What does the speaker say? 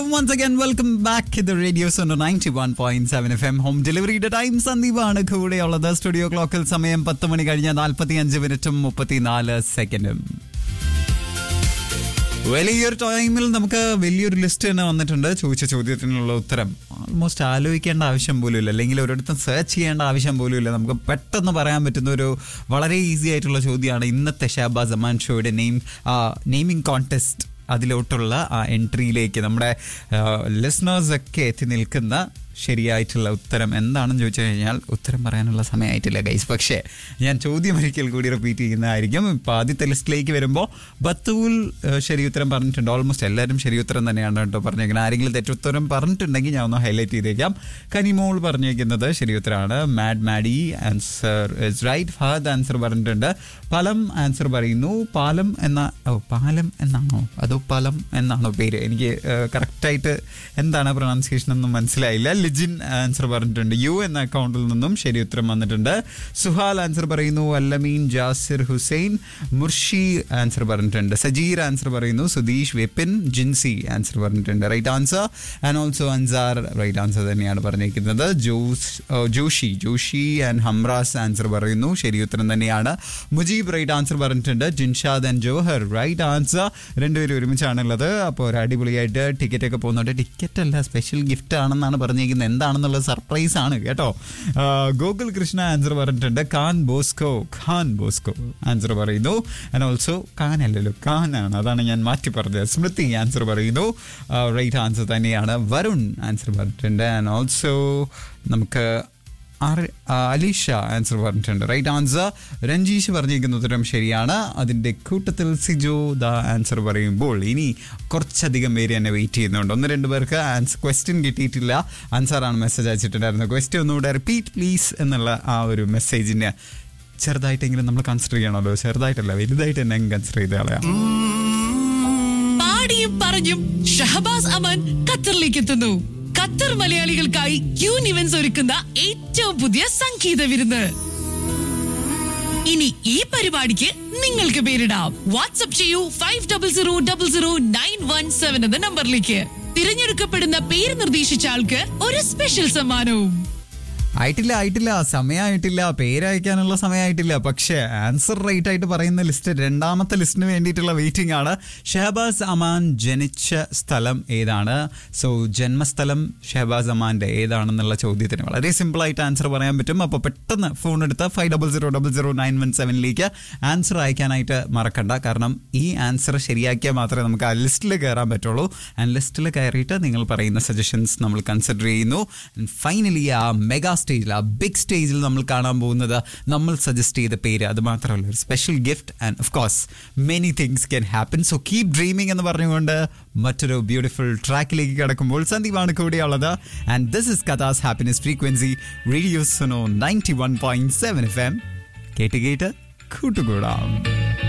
once again, welcome back to the Radio Sono 91.7 FM home ഡെലിവറിയുടെ time സന്ദീപാണ് കൂടെയുള്ളത് studio ക്ലോക്കിൽ സമയം പത്ത് മണി കഴിഞ്ഞ നാൽപ്പത്തി അഞ്ച് മിനിറ്റും മുപ്പത്തിനാല് സെക്കൻഡും വലിയൊരു ടൈമിൽ നമുക്ക് വലിയൊരു ലിസ്റ്റ് തന്നെ വന്നിട്ടുണ്ട് ചോദിച്ച ചോദ്യത്തിനുള്ള ഉത്തരം ഓൾമോസ്റ്റ് ആലോചിക്കേണ്ട ആവശ്യം പോലും ഇല്ല അല്ലെങ്കിൽ ഒരിടത്തും സെർച്ച് ചെയ്യേണ്ട ആവശ്യം പോലും ഇല്ല നമുക്ക് പെട്ടെന്ന് പറയാൻ പറ്റുന്ന ഒരു വളരെ ഈസി ആയിട്ടുള്ള ചോദ്യമാണ് ഇന്നത്തെ ഷാബാ ജമാൻ ഷോയുടെ നെയിം നെയിമിംഗ് കോൺടെസ്റ്റ് അതിലോട്ടുള്ള ആ എൻട്രിയിലേക്ക് നമ്മുടെ ലിസ്ണേഴ്സ് ഒക്കെ എത്തി നിൽക്കുന്ന ശരിയായിട്ടുള്ള ഉത്തരം എന്താണെന്ന് ചോദിച്ചു കഴിഞ്ഞാൽ ഉത്തരം പറയാനുള്ള സമയമായിട്ടില്ല ഗൈസ് പക്ഷേ ഞാൻ ചോദ്യം ഒരിക്കൽ കൂടി റിപ്പീറ്റ് ചെയ്യുന്നതായിരിക്കും ഇപ്പോൾ ആദ്യത്തെ ലിസ്റ്റിലേക്ക് വരുമ്പോൾ ബത്തൂൽ ഏഹ്, ശരി ഉത്തരം പറഞ്ഞിട്ടുണ്ട് ഓൾമോസ്റ്റ് എല്ലാവരും ശരി ഉത്തരം തന്നെയാണ് കേട്ടോ പറഞ്ഞേക്കുന്നത് ആരെങ്കിലും തെറ്റുത്തരം പറഞ്ഞിട്ടുണ്ടെങ്കിൽ ഞാൻ ഒന്ന് ഹൈലൈറ്റ് ചെയ്തേക്കാം കനിമോൾ പറഞ്ഞേക്കുന്നത് ശരി ഉത്തരമാണ് മാഡ് മാഡി answer is right Fahad answer പറഞ്ഞിട്ടുണ്ട് പലം ആൻസർ പറയുന്നു പാലം എന്ന ഓ പാലം എന്നാണോ അതോ പലം എന്നാണോ പേര് എനിക്ക് കറക്റ്റായിട്ട് എന്താണ് പ്രൊണൗൺസിയേഷൻ ഒന്നും മനസ്സിലായില്ല ലിജിൻ ആൻസർ പറഞ്ഞിട്ടുണ്ട് യു എന്ന അക്കൗണ്ടിൽ നിന്നും ശരി ഉത്തരം വന്നിട്ടുണ്ട് സുഹാൽ ആൻസർ പറയുന്നു അല്ലമീൻ ജാസിർ ഹുസൈൻ മുർഷി ആൻസർ പറഞ്ഞിട്ടുണ്ട് സജീർ ആൻസർ പറയുന്നു സുധീഷ് വിപിൻ ജിൻസി ആൻസർ പറഞ്ഞിട്ടുണ്ട് right answer and also Ansar right answer തന്നെയാണ് പറഞ്ഞിരിക്കുന്നത് ജോസ് ഓ, ജോഷി ജോഷി ആൻഡ് ഹംറാസ് ആൻസർ പറയുന്നു ശരി ഉത്തരം തന്നെയാണ് മുജീബ് റൈറ്റ് ആൻസർ പറഞ്ഞിട്ടുണ്ട് Jinshad and Johar right answer രണ്ടുപേരും ഒരുമിച്ചാണുള്ളത് അപ്പോൾ ഒരു അടിപൊളിയായിട്ട് ടിക്കറ്റ് ഒക്കെ പോകുന്നുണ്ട് ടിക്കറ്റ് അല്ല സ്പെഷ്യൽ ഗിഫ്റ്റ് ആണെന്നാണ് പറഞ്ഞിരിക്കുന്നത് എന്താണെന്നുള്ളത് സർപ്രൈസ് ആണ് കേട്ടോ ആ, ഗോകുൽ കൃഷ്ണ ആൻസർ പറഞ്ഞിട്ടുണ്ട് Khan Bosco Khan Bosco answer പറയുന്നു ആൻഡ് ഓൾസോ ഖാൻ അല്ലല്ലോ ഖാൻ ആണ് അതാണ് ഞാൻ മാറ്റി പറഞ്ഞത് സ്മൃതി ആൻസർ പറയുന്നു റൈറ്റ് ആൻസർ തന്നെയാണ് വരുൺ ആൻസർ പറഞ്ഞിട്ടുണ്ട് ആൻഡ് ഓൾസോ നമുക്ക് ആർ- ആ, അലീഷ ആൻസർ പറഞ്ഞിട്ടുണ്ട് റൈറ്റ് ആൻസർ രഞ്ജീഷ് പറഞ്ഞിരിക്കുന്ന ഉത്തരം ശരിയാണ് അതിൻ്റെ കൂട്ടത്തിൽ സിജോ ദ ആൻസർ പറയുമ്പോൾ ഇനി കുറച്ചധികം പേര് എന്നെ വെയിറ്റ് ചെയ്യുന്നുണ്ട് ഒന്ന് രണ്ട് പേർക്ക് ആൻസർ ക്വസ്റ്റ്യൻ കിട്ടിയിട്ടില്ല ആൻസറാണ് മെസ്സേജ് അയച്ചിട്ടുണ്ടായിരുന്നത് ക്വസ്റ്റ്യൻ ഒന്നുകൂടെ റിപ്പീറ്റ് പ്ലീസ് എന്നുള്ള ആ ഒരു മെസ്സേജിനെ ചെറുതായിട്ടെങ്കിലും നമ്മൾ കൺസിഡർ ചെയ്യണമല്ലോ ചെറുതായിട്ടല്ല വലുതായിട്ട് തന്നെ കൺസിഡർ ചെയ്ത് കളയാം പാടിയും പറഞ്ഞും ഷഹബാസ് അമൻ ഖത്തറിലേക്ക് എത്തുന്നു ഖത്തർ മലയാളികൾക്കായി ക്യൂൻ ഇവന്റ്സ് ഒരുക്കുന്ന ഏറ്റവും പുതിയ സംഗീത വിരുന്ന് ഇനി ഈ പരിപാടിക്ക് നിങ്ങൾക്ക് പേരിടാം വാട്സ്ആപ്പ് ചെയ്യൂ five double zero double zero nine one seven എന്ന നമ്പറിലേക്ക് തിരഞ്ഞെടുക്കപ്പെടുന്ന പേര് നിർദ്ദേശിച്ച ആൾക്ക് ഒരു സ്പെഷ്യൽ സമ്മാനവും ആയിട്ടില്ല ആയിട്ടില്ല സമയമായിട്ടില്ല പേരയക്കാനുള്ള സമയമായിട്ടില്ല പക്ഷേ ആൻസർ റൈറ്റ് ആയിട്ട് പറയുന്ന ലിസ്റ്റ് രണ്ടാമത്തെ ലിസ്റ്റിന് വേണ്ടിയിട്ടുള്ള വെയിറ്റിംഗ് ആണ് ഷഹബാസ് അമാൻ ജനിച്ച സ്ഥലം ഏതാണ് സോ ജന്മസ്ഥലം ഷഹബാസ് അമാന്റെ ഏതാണെന്നുള്ള ചോദ്യത്തിന് വളരെ സിമ്പിൾ ആയിട്ട് ആൻസർ പറയാൻ പറ്റും അപ്പോൾ പെട്ടെന്ന് ഫോൺ എടുത്ത് five double zero double zero nine one സെവനിലേക്ക് ആൻസർ അയക്കാനായിട്ട് മറക്കണ്ട കാരണം ഈ ആൻസർ ശരിയാക്കിയാൽ മാത്രമേ നമുക്ക് ആ ലിസ്റ്റിൽ കയറാൻ പറ്റുള്ളൂ ആൻഡ് ലിസ്റ്റിൽ കയറിയിട്ട് നിങ്ങൾ പറയുന്ന സജഷൻസ് നമ്മൾ കൺസിഡർ ചെയ്യുന്നു ഫൈനലി ആ മെഗാ സ്റ്റേജിൽ ആ ബിഗ് സ്റ്റേജിൽ നമ്മൾ കാണാൻ പോകുന്നത് നമ്മൾ സജസ്റ്റ് ചെയ്ത പേര് അത് മാത്രമല്ല ഒരു special gift and of course many things can happen so keep dreaming എന്ന് പറഞ്ഞുകൊണ്ട് മറ്റൊരു ബ്യൂട്ടിഫുൾ ട്രാക്കിലേക്ക് കിടക്കുമ്പോൾ സന്ദീപാണ് കൂടെയുള്ളത് ആൻഡ് ദിസ് ഇസ് കഥാസ് happiness frequency radio Suno ninety one point seven F M കേട്ട് കേട്ട് കൂട്ടുകൂടാം